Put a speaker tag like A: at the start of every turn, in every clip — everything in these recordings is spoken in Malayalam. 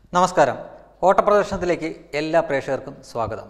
A: നമസ്കാരം ഓട്ടപ്രദർശനത്തിലേക്ക് എല്ലാ പ്രേക്ഷകർക്കും സ്വാഗതം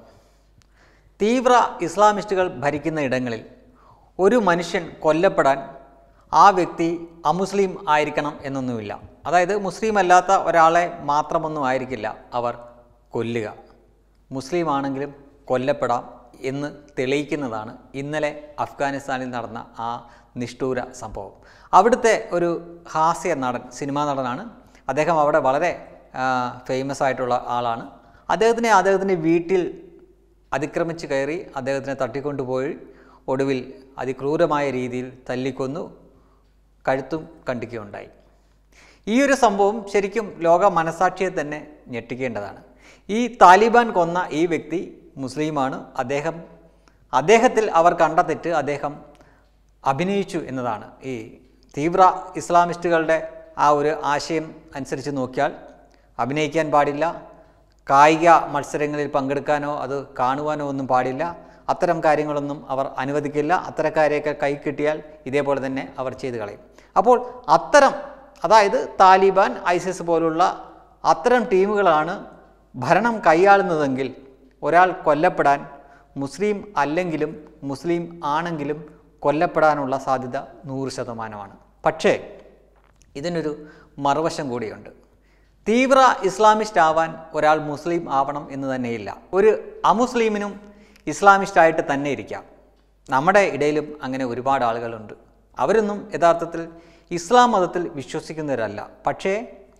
A: തീവ്ര ഇസ്ലാമിസ്റ്റുകൾ ഭരിക്കുന്ന ഇടങ്ങളിൽ ഒരു മനുഷ്യൻ കൊല്ലപ്പെടാൻ ആ വ്യക്തി അമുസ്ലിം ആയിരിക്കണം എന്നൊന്നുമില്ല അതായത് മുസ്ലിം അല്ലാത്ത ഒരാളെ മാത്രമൊന്നും ആയിരിക്കില്ല അവർ കൊല്ലുക മുസ്ലിം ആണെങ്കിലും കൊല്ലപ്പെടാം എന്ന് തെളിയിക്കുന്നതാണ് ഇന്നലെ അഫ്ഗാനിസ്ഥാനിൽ നടന്ന ആ നിഷ്ഠൂര സംഭവം അവിടുത്തെ ഒരു ഹാസ്യ നടൻ സിനിമാ നടനാണ് അദ്ദേഹം അവിടെ വളരെ ഫേമസ് ആയിട്ടുള്ള ആളാണ് അദ്ദേഹത്തിനെ അദ്ദേഹത്തിൻ്റെ വീട്ടിൽ അതിക്രമിച്ച് കയറി അദ്ദേഹത്തിനെ തട്ടിക്കൊണ്ടുപോയി ഒടുവിൽ അതിക്രൂരമായ രീതിയിൽ തല്ലിക്കൊന്നു കഴുത്തും കണ്ടിക്കുകയുണ്ടായി ഈ ഒരു സംഭവം ശരിക്കും ലോക മനസാക്ഷിയെ തന്നെ ഞെട്ടിക്കേണ്ടതാണ് ഈ താലിബാൻ കൊന്ന ഈ വ്യക്തി മുസ്ലിമാണ് അദ്ദേഹം അദ്ദേഹത്തിൽ അവർ കണ്ട തെറ്റ് അദ്ദേഹം അഭിനയിച്ചു എന്നതാണ് ഈ തീവ്ര ഇസ്ലാമിസ്റ്റുകളുടെ ആ ഒരു ആശയം അനുസരിച്ച് നോക്കിയാൽ അഭിനയിക്കാൻ പാടില്ല കായിക മത്സരങ്ങളിൽ പങ്കെടുക്കാനോ അത് കാണുവാനോ ഒന്നും പാടില്ല അത്തരം കാര്യങ്ങളൊന്നും അവർ അനുവദിക്കില്ല അത്തരക്കാരെയൊക്കെ കൈ കിട്ടിയാൽ ഇതേപോലെ തന്നെ അവർ ചെയ്തു കളയും അപ്പോൾ അത്തരം അതായത് താലിബാൻ ഐസിസ് പോലുള്ള അത്തരം ടീമുകളാണ് ഭരണം കൈയാളുന്നതെങ്കിൽ ഒരാൾ കൊല്ലപ്പെടാൻ മുസ്ലിം അല്ലെങ്കിലും മുസ്ലിം ആണെങ്കിലും കൊല്ലപ്പെടാനുള്ള സാധ്യത നൂറ് ശതമാനമാണ് പക്ഷേ ഇതിനൊരു മറുവശം കൂടിയുണ്ട് തീവ്ര ഇസ്ലാമിസ്റ്റ് ആവാൻ ഒരാൾ മുസ്ലിം ആവണം എന്ന് തന്നെയില്ല ഒരു അമുസ്ലിമിനും ഇസ്ലാമിസ്റ്റ് ആയിട്ട് തന്നെ ഇരിക്കാം നമ്മുടെ ഇടയിലും അങ്ങനെ ഒരുപാട് ആളുകളുണ്ട് അവരൊന്നും യഥാർത്ഥത്തിൽ ഇസ്ലാം മതത്തിൽ വിശ്വസിക്കുന്നവരല്ല പക്ഷേ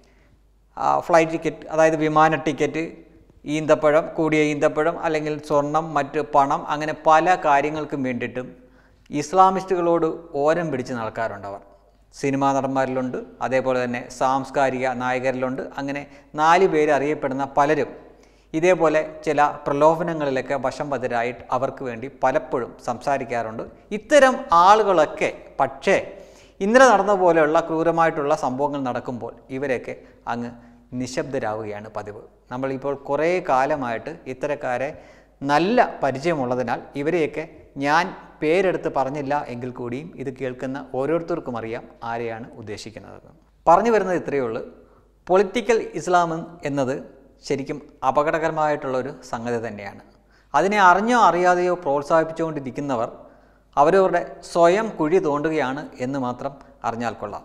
A: ആ, ഫ്ലൈറ്റ് ടിക്കറ്റ് അതായത് വിമാന ടിക്കറ്റ് ഈന്തപ്പഴം കൂടിയ ഈന്തപ്പഴം അല്ലെങ്കിൽ സ്വർണം മറ്റ് പണം അങ്ങനെ പല കാര്യങ്ങൾക്കും വേണ്ടിയിട്ടും ഇസ്ലാമിസ്റ്റുകളോട് ഓരം പിടിച്ച് നടക്കാറുണ്ട് അവർ സിനിമാ നടന്മാരിലുണ്ട് അതേപോലെ തന്നെ സാംസ്കാരിക നായകരിലുണ്ട് അങ്ങനെ നാല് പേര് അറിയപ്പെടുന്ന പലരും ഇതേപോലെ ചില പ്രലോഭനങ്ങളിലൊക്കെ വശം പതിരായിട്ട് അവർക്ക് വേണ്ടി പലപ്പോഴും സംസാരിക്കാറുണ്ട് ഇത്തരം ആളുകളൊക്കെ പക്ഷേ ഇന്നലെ നടന്ന പോലെയുള്ള ക്രൂരമായിട്ടുള്ള സംഭവങ്ങൾ നടക്കുമ്പോൾ ഇവരൊക്കെ അങ്ങ് നിശബ്ദരാവുകയാണ് പതിവ് നമ്മളിപ്പോൾ കുറേ കാലമായിട്ട് ഇത്തരക്കാരെ നല്ല പരിചയമുള്ളതിനാൽ ഇവരെയൊക്കെ ഞാൻ പേരെടുത്ത് പറഞ്ഞില്ല എങ്കിൽ കൂടിയും ഇത് കേൾക്കുന്ന ഓരോരുത്തർക്കും അറിയാം ആരെയാണ് ഉദ്ദേശിക്കുന്നത് പറഞ്ഞു വരുന്നത് ഇത്രയേ ഉള്ളൂ പൊളിറ്റിക്കൽ ഇസ്ലാം എന്നത് ശരിക്കും അപകടകരമായിട്ടുള്ള ഒരു സംഗതി തന്നെയാണ് അതിനെ അറിഞ്ഞോ അറിയാതെയോ പ്രോത്സാഹിപ്പിച്ചുകൊണ്ടിരിക്കുന്നവർ അവരവരുടെ സ്വയം കുഴി തോണ്ടുകയാണ് എന്ന് മാത്രം അറിഞ്ഞാൽ കൊള്ളാം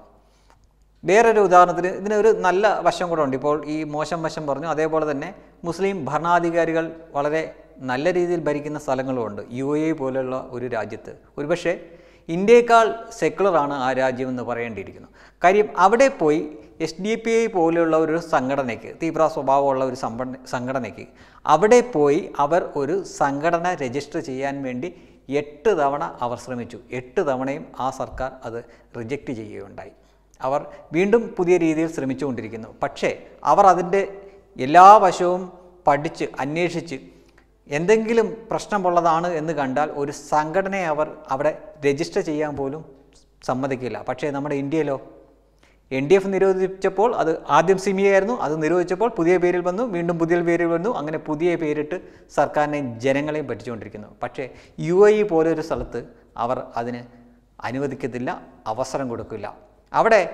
A: വേറൊരു ഉദാഹരണത്തിന് ഇതിനൊരു നല്ല വശം കൂടെ ഉണ്ട് ഇപ്പോൾ ഈ മോശം വശം പറഞ്ഞു അതേപോലെ തന്നെ മുസ്ലിം ഭരണാധികാരികൾ വളരെ നല്ല രീതിയിൽ ഭരിക്കുന്ന സ്ഥലങ്ങളുമുണ്ട് യു എ പോലുള്ള ഒരു രാജ്യത്ത് ഒരുപക്ഷെ ഇന്ത്യയേക്കാൾ സെക്കുലറാണ് ആ രാജ്യം എന്ന് പറയേണ്ടിയിരിക്കുന്നു കാര്യം അവിടെ പോയി എസ് ഡി പി ഐ പോലെയുള്ള ഒരു സംഘടനയ്ക്ക് തീവ്ര സ്വഭാവമുള്ള ഒരു സംഘടന സംഘടനയ്ക്ക് അവിടെ പോയി അവർ ഒരു സംഘടന രജിസ്റ്റർ ചെയ്യാൻ വേണ്ടി എട്ട് തവണ അവർ ശ്രമിച്ചു എട്ട് തവണയും ആ സർക്കാർ അത് റിജക്റ്റ് ചെയ്യുകയുണ്ടായി അവർ വീണ്ടും പുതിയ രീതിയിൽ ശ്രമിച്ചുകൊണ്ടിരിക്കുന്നു പക്ഷേ അവർ അതിൻ്റെ എല്ലാ വശവും പഠിച്ച് അന്വേഷിച്ച് എന്തെങ്കിലും പ്രശ്നമുള്ളതാണ് എന്ന് കണ്ടാൽ ഒരു സംഘടനയെ അവർ അവിടെ രജിസ്റ്റർ ചെയ്യാൻ പോലും സമ്മതിക്കില്ല പക്ഷേ നമ്മുടെ ഇന്ത്യയിലോ എൻ ഡി എഫ് നിരോധിച്ചപ്പോൾ അത് ആദ്യം സിമിയായിരുന്നു അത് നിരോധിച്ചപ്പോൾ പുതിയ പേരിൽ വന്നു വീണ്ടും പുതിയ പേരിൽ വന്നു അങ്ങനെ പുതിയ പേരിട്ട് സർക്കാരിനെയും ജനങ്ങളെയും പറ്റിച്ചുകൊണ്ടിരിക്കുന്നു പക്ഷേ യു എ ഇ പോലൊരു സ്ഥലത്ത് അവർ അതിന് അനുവദിക്കത്തില്ല അവസരം കൊടുക്കില്ല അവിടെ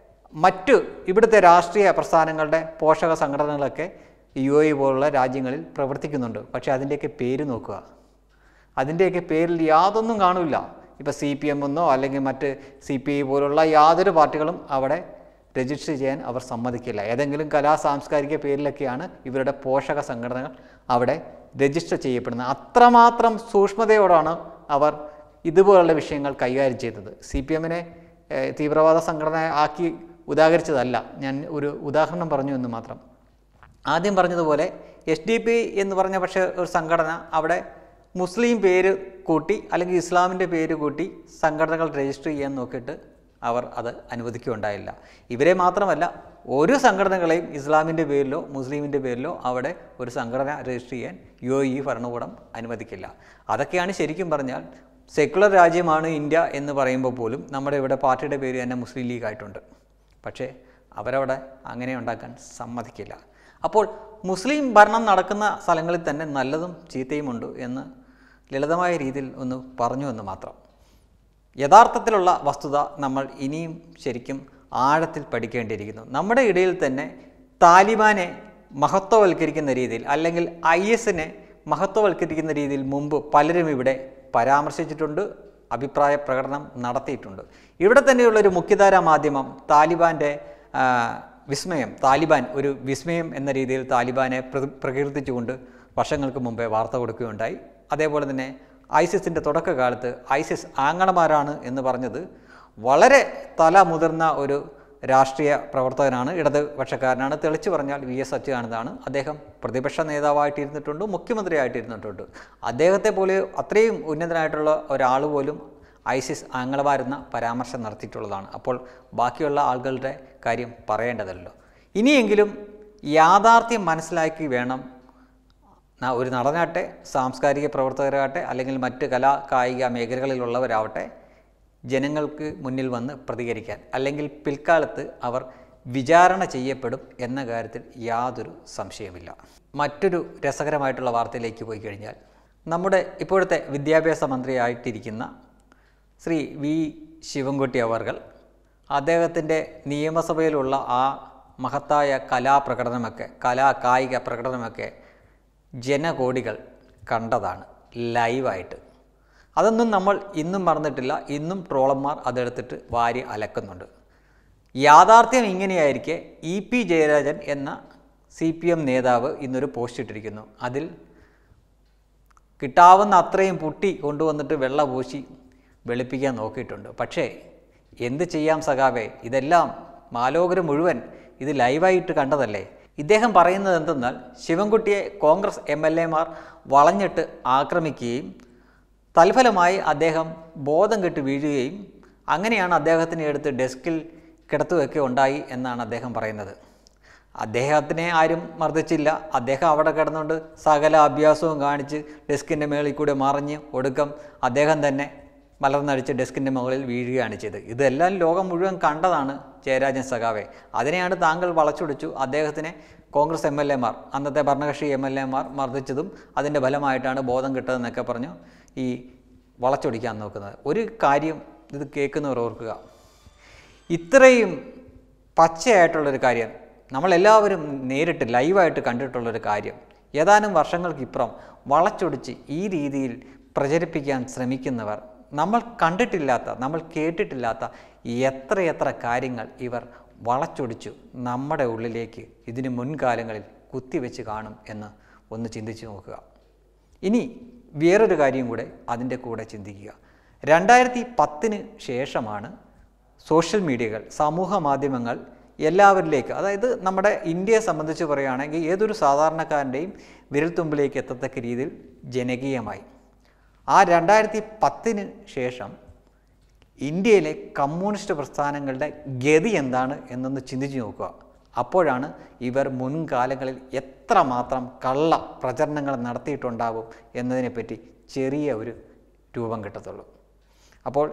A: മറ്റു ഇവിടുത്തെ രാഷ്ട്രീയ പ്രസ്ഥാനങ്ങളുടെ പോഷക സംഘടനകളൊക്കെ യു എ ഇ പോലുള്ള രാജ്യങ്ങളിൽ പ്രവർത്തിക്കുന്നുണ്ട് പക്ഷേ അതിൻ്റെയൊക്കെ പേര് നോക്കുക അതിൻ്റെയൊക്കെ പേരിൽ യാതൊന്നും കാണില്ല ഇപ്പോൾ സി പി എം എന്നോ അല്ലെങ്കിൽ മറ്റ് സി പി ഐ പോലുള്ള യാതൊരു പാർട്ടികളും അവിടെ രജിസ്റ്റർ ചെയ്യാൻ അവർ സമ്മതിക്കില്ല ഏതെങ്കിലും കലാ സാംസ്കാരിക പേരിലൊക്കെയാണ് ഇവരുടെ പോഷക സംഘടനകൾ അവിടെ രജിസ്റ്റർ ചെയ്യപ്പെടുന്നത് അത്രമാത്രം സൂക്ഷ്മതയോടാണ് അവർ ഇതുപോലുള്ള വിഷയങ്ങൾ കൈകാര്യം ചെയ്തത് സി പി എമ്മിനെ തീവ്രവാദ സംഘടന ആക്കി ഉദാഹരിച്ചതല്ല ഞാൻ ഒരു ഉദാഹരണം പറഞ്ഞു എന്ന് മാത്രം ആദ്യം പറഞ്ഞതുപോലെ എസ് ഡി പി എന്ന് പറഞ്ഞ പക്ഷേ ഒരു സംഘടന അവിടെ മുസ്ലിം പേര് കൂട്ടി അല്ലെങ്കിൽ ഇസ്ലാമിൻ്റെ പേര് കൂട്ടി സംഘടനകൾ രജിസ്റ്റർ ചെയ്യാൻ നോക്കിയിട്ട് അവർ അത് അനുവദിക്കുകയുണ്ടായില്ല ഇവരെ മാത്രമല്ല ഒരു സംഘടനകളെയും ഇസ്ലാമിൻ്റെ പേരിലോ മുസ്ലിമിൻ്റെ പേരിലോ അവിടെ ഒരു സംഘടന രജിസ്റ്റർ ചെയ്യാൻ യു എ ഇ ഭരണകൂടം അനുവദിക്കില്ല അതൊക്കെയാണ് ശരിക്കും പറഞ്ഞാൽ സെക്കുലർ രാജ്യമാണ് ഇന്ത്യ എന്ന് പറയുമ്പോൾ പോലും നമ്മുടെ ഇവിടെ പാർട്ടിയുടെ പേര് തന്നെ മുസ്ലിം ലീഗ് ആയിട്ടുണ്ട് പക്ഷേ അവരവിടെ അങ്ങനെ ഉണ്ടാക്കാൻ സമ്മതിക്കില്ല അപ്പോൾ മുസ്ലിം ഭരണം നടക്കുന്ന സ്ഥലങ്ങളിൽ തന്നെ നല്ലതും ചീത്തയുമുണ്ട് എന്ന് ലളിതമായ രീതിയിൽ ഒന്ന് പറഞ്ഞു എന്ന് മാത്രം യഥാർത്ഥത്തിലുള്ള വസ്തുത നമ്മൾ ഇനിയും ശരിക്കും ആഴത്തിൽ പഠിക്കേണ്ടിയിരിക്കുന്നു നമ്മുടെ ഇടയിൽ തന്നെ താലിബാനെ മഹത്വവൽക്കരിക്കുന്ന രീതിയിൽ അല്ലെങ്കിൽ ഐ എസിനെ മഹത്വവൽക്കരിക്കുന്ന രീതിയിൽ മുമ്പ് പലരും ഇവിടെ പരാമർശിച്ചിട്ടുണ്ട് അഭിപ്രായ പ്രകടനം നടത്തിയിട്ടുണ്ട് ഇവിടെ തന്നെയുള്ളൊരു മുഖ്യധാരാ മാധ്യമം താലിബാൻ്റെ ആ, വിസ്മയം താലിബാൻ ഒരു വിസ്മയം എന്ന രീതിയിൽ താലിബാനെ പ്ര- പ്രകീർത്തിച്ചുകൊണ്ട് വർഷങ്ങൾക്ക് മുമ്പേ വാർത്ത കൊടുക്കുകയുണ്ടായി അതേപോലെ തന്നെ ഐസിസിൻ്റെ തുടക്കകാലത്ത് ഐസിസ് ആങ്ങളമാരാണ് എന്ന് പറഞ്ഞത് വളരെ തല മുതിർന്ന ഒരു രാഷ്ട്രീയ പ്രവർത്തകനാണ് ഇടതുപക്ഷക്കാരനാണ് തെളിച്ചു പറഞ്ഞാൽ വി എസ് അച്യുതാനന്ദാണ് അദ്ദേഹം പ്രതിപക്ഷ നേതാവായിട്ടിരുന്നിട്ടുണ്ട് മുഖ്യമന്ത്രിയായിട്ടിരുന്നിട്ടുണ്ട് അദ്ദേഹത്തെ പോലെ അത്രയും ഉന്നതനായിട്ടുള്ള ഒരാൾ പോലും ഐസിസ് ആംഗളമാരെന്ന പരാമർശം നടത്തിയിട്ടുള്ളതാണ് അപ്പോൾ ബാക്കിയുള്ള ആളുകളുടെ കാര്യം പറയേണ്ടതല്ലോ ഇനിയെങ്കിലും യാഥാർത്ഥ്യം മനസ്സിലാക്കി വേണം ന- ഒരു നടനാട്ടെ സാംസ്കാരിക പ്രവർത്തകരാകട്ടെ അല്ലെങ്കിൽ മറ്റ് കലാ കായിക മേഖലകളിലുള്ളവരാവട്ടെ ജനങ്ങൾക്ക് മുന്നിൽ വന്ന് പ്രതികരിക്കാൻ അല്ലെങ്കിൽ പിൽക്കാലത്ത് അവർ വിചാരണ ചെയ്യപ്പെടും എന്ന കാര്യത്തിൽ യാതൊരു സംശയമില്ല മറ്റൊരു രസകരമായിട്ടുള്ള വാർത്തയിലേക്ക് പോയി കഴിഞ്ഞാൽ നമ്മുടെ ഇപ്പോഴത്തെ വിദ്യാഭ്യാസ മന്ത്രിയായിട്ടിരിക്കുന്ന ശ്രീ വി ശിവൻകുട്ടി അവർകൾ അദ്ദേഹത്തിൻ്റെ നിയമസഭയിലുള്ള ആ മഹത്തായ കലാപ്രകടനമൊക്കെ കലാ കായിക പ്രകടനമൊക്കെ ജനകോടികൾ കണ്ടതാണ് ലൈവായിട്ട് അതൊന്നും നമ്മൾ ഇന്നും മറന്നിട്ടില്ല ഇന്നും ട്രോളന്മാർ അതെടുത്തിട്ട് വാരി അലക്കുന്നുണ്ട് യാഥാർത്ഥ്യം ഇങ്ങനെയായിരിക്കെ ഇ പി ജയരാജൻ എന്ന സി പി എം നേതാവ് ഇന്നൊരു പോസ്റ്റ് ഇട്ടിരിക്കുന്നു അതിൽ കിട്ടാവുന്ന അത്രയും പുട്ടി കൊണ്ടുവന്നിട്ട് വെള്ള പൂശി വെളുപ്പിക്കാൻ നോക്കിയിട്ടുണ്ട് പക്ഷേ എന്ത് ചെയ്യാം സഖാവേ ഇതെല്ലാം മാലോകര് മുഴുവൻ ഇത് ലൈവായിട്ട് കണ്ടതല്ലേ ഇദ്ദേഹം പറയുന്നത് എന്തെന്നാൽ ശിവൻകുട്ടിയെ കോൺഗ്രസ് എം എൽ എമാർ വളഞ്ഞിട്ട് ആക്രമിക്കുകയും തൽഫലമായി അദ്ദേഹം ബോധം കെട്ട് വീഴുകയും അങ്ങനെയാണ് അദ്ദേഹത്തിനെ എടുത്ത് ഡെസ്കിൽ കിടത്തുകയൊക്കെ ഉണ്ടായി എന്നാണ് അദ്ദേഹം പറയുന്നത് അദ്ദേഹത്തിനെ ആരും മർദ്ദിച്ചില്ല അദ്ദേഹം അവിടെ കിടന്നുകൊണ്ട് സകല അഭ്യാസവും കാണിച്ച് ഡെസ്കിൻ്റെ മേളിൽ കൂടെ മറിഞ്ഞ് ഒടുക്കം അദ്ദേഹം തന്നെ മലർന്നടിച്ച് ഡെസ്കിൻ്റെ മുകളിൽ വീഴുകയാണ് ചെയ്തത് ഇതെല്ലാം ലോകം മുഴുവൻ കണ്ടതാണ് ജയരാജൻ സഖാവെ അതിനെയാണ് താങ്കൾ വളച്ചൊടിച്ചു അദ്ദേഹത്തിനെ കോൺഗ്രസ് എം എൽ എമാർ അന്നത്തെ ഭരണകക്ഷി എം എൽ എമാർ മർദ്ദിച്ചതും അതിൻ്റെ ഫലമായിട്ടാണ് ബോധം കിട്ടതെന്നൊക്കെ പറഞ്ഞു ഈ വളച്ചൊടിക്കാൻ നോക്കുന്നത് ഒരു കാര്യം ഇത് കേൾക്കുന്നവർ ഓർക്കുക ഇത്രയും പച്ചയായിട്ടുള്ളൊരു കാര്യം നമ്മളെല്ലാവരും നേരിട്ട് ലൈവായിട്ട് കണ്ടിട്ടുള്ളൊരു കാര്യം ഏതാനും വർഷങ്ങൾക്കിപ്പുറം വളച്ചൊടിച്ച് ഈ രീതിയിൽ പ്രചരിപ്പിക്കാൻ ശ്രമിക്കുന്നവർ നമ്മൾ കണ്ടിട്ടില്ലാത്ത നമ്മൾ കേട്ടിട്ടില്ലാത്ത എത്രയെത്ര കാര്യങ്ങൾ ഇവർ വളച്ചൊടിച്ചു നമ്മുടെ ഉള്ളിലേക്ക് ഇതിന് മുൻകാലങ്ങളിൽ കുത്തിവെച്ച് കാണും എന്ന് ഒന്ന് ചിന്തിച്ചു നോക്കുക ഇനി വേറൊരു കാര്യം കൂടെ അതിൻ്റെ കൂടെ ചിന്തിക്കുക രണ്ടായിരത്തി പത്തിന് ശേഷമാണ് സോഷ്യൽ മീഡിയകൾ സമൂഹ മാധ്യമങ്ങൾ എല്ലാവരിലേക്ക് അതായത് നമ്മുടെ ഇന്ത്യയെ സംബന്ധിച്ച് പറയുകയാണെങ്കിൽ ഏതൊരു സാധാരണക്കാരൻ്റെയും വിരൽത്തുമ്പിലേക്ക് എത്തത്തക്ക രീതിയിൽ ജനകീയമായി ആ രണ്ടായിരത്തി പത്തിന് ശേഷം ഇന്ത്യയിലെ കമ്മ്യൂണിസ്റ്റ് പ്രസ്ഥാനങ്ങളുടെ ഗതി എന്താണ് എന്നൊന്ന് ചിന്തിച്ചു നോക്കുക അപ്പോഴാണ് ഇവർ മുൻകാലങ്ങളിൽ എത്രമാത്രം കള്ള പ്രചരണങ്ങൾ നടത്തിയിട്ടുണ്ടാകും എന്നതിനെപ്പറ്റി ചെറിയ ഒരു രൂപം കിട്ടത്തുള്ളൂ അപ്പോൾ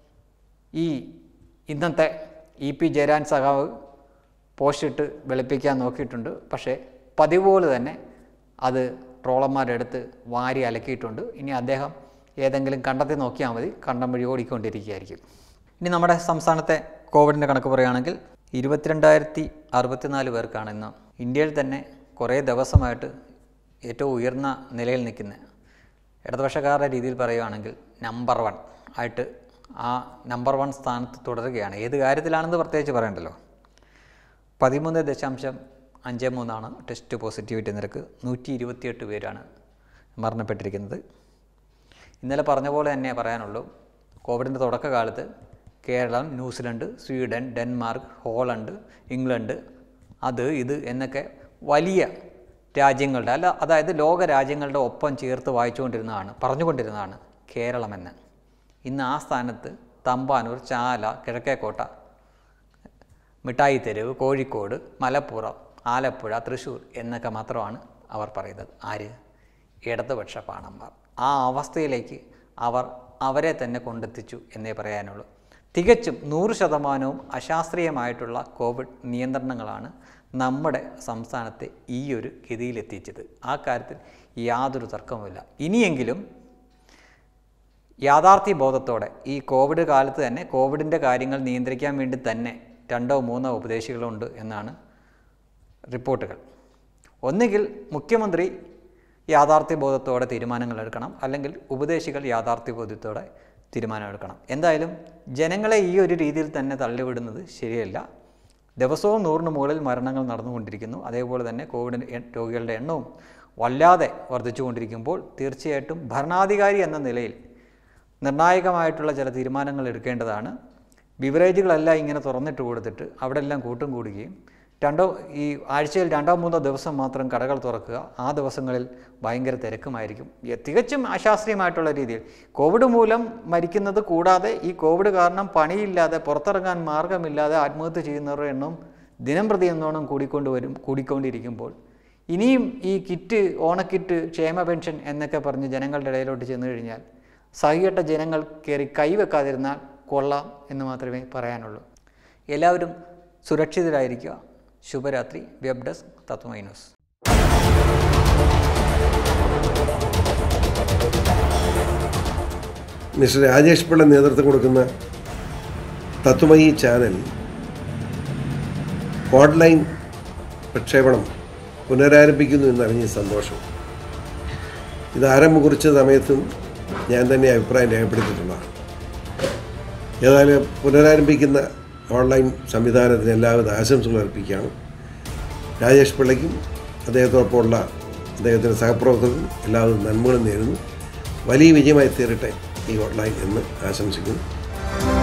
A: ഈ ഇന്നത്തെ ഇ പി ജയരാൻ സഖാവ് പോസ്റ്റ് ഇട്ട് വെളുപ്പിക്കാൻ നോക്കിയിട്ടുണ്ട് പക്ഷേ പതിവ് പോലെ തന്നെ അത് ട്രോളന്മാരെടുത്ത് വാരി അലക്കിയിട്ടുണ്ട് ഇനി അദ്ദേഹം ഏതെങ്കിലും കണ്ടെത്തി നോക്കിയാൽ മതി കണ്ടം വഴി ഓടിക്കൊണ്ടിരിക്കുകയായിരിക്കും ഇനി നമ്മുടെ സംസ്ഥാനത്തെ കോവിഡിൻ്റെ കണക്ക് പറയുകയാണെങ്കിൽ ഇരുപത്തിരണ്ടായിരത്തി അറുപത്തിനാല് പേർക്കാണ് ഇന്ന് ഇന്ത്യയിൽ തന്നെ കുറേ ദിവസമായിട്ട് ഏറ്റവും ഉയർന്ന നിലയിൽ നിൽക്കുന്ന ഇടതുപക്ഷക്കാരുടെ രീതിയിൽ പറയുകയാണെങ്കിൽ നമ്പർ വൺ ആയിട്ട് ആ നമ്പർ വൺ സ്ഥാനത്ത് തുടരുകയാണ് ഏത് കാര്യത്തിലാണെന്ന് പ്രത്യേകിച്ച് പറയണ്ടല്ലോ പതിമൂന്ന് ദശാംശം അഞ്ച് മൂന്നാണ് ടെസ്റ്റ് പോസിറ്റിവിറ്റി നിരക്ക് നൂറ്റി ഇരുപത്തിയെട്ട് പേരാണ് മരണപ്പെട്ടിരിക്കുന്നത് ഇന്നലെ പറഞ്ഞ പോലെ തന്നെ പറയാനുള്ളൂ കോവിഡിൻ്റെ തുടക്കകാലത്ത് Kerala New Zealand Sweden Denmark Holland England അത് ഇത് എന്നൊക്കെ വലിയ രാജ്യങ്ങളുടെ അല്ല അതായത് ലോക രാജ്യങ്ങളുടെ ഒപ്പം ചേർത്ത് വായിച്ചുകൊണ്ടിരുന്നതാണ് പറഞ്ഞുകൊണ്ടിരുന്നതാണ് കേരളമെന്ന് ഇന്ന് ആ സ്ഥാനത്ത് തമ്പാനൂർ ചാല കിഴക്കേക്കോട്ട മിഠായി തെരുവ് കോഴിക്കോട് മലപ്പുറം ആലപ്പുഴ തൃശ്ശൂർ എന്നൊക്കെ മാത്രമാണ് അവർ പറയുന്നത് ആര് ഇടതുപക്ഷ പാണന്മാർ ആ അവസ്ഥയിലേക്ക് അവർ അവരെ തന്നെ കൊണ്ടെത്തിച്ചു എന്നേ പറയാനുള്ളൂ തികച്ചും നൂറ് ശതമാനവും അശാസ്ത്രീയമായിട്ടുള്ള കോവിഡ് നിയന്ത്രണങ്ങളാണ് നമ്മുടെ സംസ്ഥാനത്തെ ഈ ഒരു ഗതിയിലെത്തിച്ചത് ആ കാര്യത്തിൽ യാതൊരു തർക്കവുമില്ല ഇനിയെങ്കിലും യാഥാർത്ഥ്യ ബോധത്തോടെ ഈ കോവിഡ് കാലത്ത് തന്നെ കോവിഡിൻ്റെ കാര്യങ്ങൾ നിയന്ത്രിക്കാൻ വേണ്ടി തന്നെ രണ്ടോ മൂന്നോ ഉപദേശികളുണ്ട് എന്നാണ് റിപ്പോർട്ടുകൾ ഒന്നുകിൽ മുഖ്യമന്ത്രി യാഥാർത്ഥ്യബോധത്തോടെ തീരുമാനങ്ങൾ എടുക്കണം അല്ലെങ്കിൽ ഉപദേശികൾ യാഥാർത്ഥ്യബോധത്തോടെ തീരുമാനമെടുക്കണം എന്തായാലും ജനങ്ങളെ ഈ ഒരു രീതിയിൽ തന്നെ തള്ളിവിടുന്നത് ശരിയല്ല ദിവസവും നൂറിന് മുകളിൽ മരണങ്ങൾ നടന്നുകൊണ്ടിരിക്കുന്നു അതേപോലെ തന്നെ കോവിഡ് എ- രോഗികളുടെ എണ്ണവും വല്ലാതെ വർദ്ധിച്ചുകൊണ്ടിരിക്കുമ്പോൾ തീർച്ചയായിട്ടും ഭരണാധികാരി എന്ന നിലയിൽ നിർണായകമായിട്ടുള്ള ചില തീരുമാനങ്ങൾ എടുക്കേണ്ടതാണ് ബിവറേജുകളെല്ലാം ഇങ്ങനെ തുറന്നിട്ട് കൊടുത്തിട്ട് അവിടെ എല്ലാം കൂട്ടും കൂടുകയും രണ്ടോ ഈ ആഴ്ചയിൽ രണ്ടോ മൂന്നോ ദിവസം മാത്രം കടകൾ തുറക്കുക ആ ദിവസങ്ങളിൽ ഭയങ്കര തിരക്കുമായിരിക്കും എ- തികച്ചും അശാസ്ത്രീയമായിട്ടുള്ള രീതിയിൽ കോവിഡ് മൂലം മരിക്കുന്നത് കൂടാതെ ഈ കോവിഡ് കാരണം പണിയില്ലാതെ പുറത്തിറങ്ങാൻ മാർഗമില്ലാതെ ആത്മഹത്യ ചെയ്യുന്നവരുടെ എണ്ണം ദിനം പ്രതി എന്നോണം കൂടിക്കൊണ്ട് വരും കൂടിക്കൊണ്ടിരിക്കുമ്പോൾ ഇനിയും ഈ കിറ്റ് ഓണക്കിറ്റ് ക്ഷേമ പെൻഷൻ എന്നൊക്കെ പറഞ്ഞ് ജനങ്ങളുടെ ഇടയിലോട്ട് ചെന്ന് കഴിഞ്ഞാൽ സഹികെട്ട ജനങ്ങൾ കയറി കൈവെക്കാതിരുന്നാൽ കൊള്ളാം എന്ന് മാത്രമേ പറയാനുള്ളൂ എല്ലാവരും സുരക്ഷിതരായിരിക്കുക ശുഭരാത്രി web desk Tatwamayi news
B: mister Rajesh Pillai നേതൃത്വം കൊടുക്കുന്ന തത്വമയി ചാനൽ ഓൺലൈൻ പ്രക്ഷേപണം പുനരാരംഭിക്കുന്നു എന്നറിഞ്ഞ സന്തോഷം ഇത് ആരംഭം കുറിച്ച സമയത്തും ഞാൻ തന്നെ അഭിപ്രായം രേഖപ്പെടുത്തിയിട്ടുള്ളതാണ് ഏതായാലും പുനരാരംഭിക്കുന്ന ഓൺലൈൻ സംവിധാനത്തിന് എല്ലാവിധ ആശംസകൾ അർപ്പിക്കുകയാണ് രാജേഷ് പിള്ളയ്ക്കും അദ്ദേഹത്തോടൊപ്പമുള്ള അദ്ദേഹത്തിൻ്റെ സഹപ്രവർത്തകർക്കും എല്ലാവിധ നന്മകളും നേരുന്നു വലിയ വിജയമായി തീരട്ടെ ഈ ഓൺലൈൻ എന്ന് ആശംസിക്കുന്നു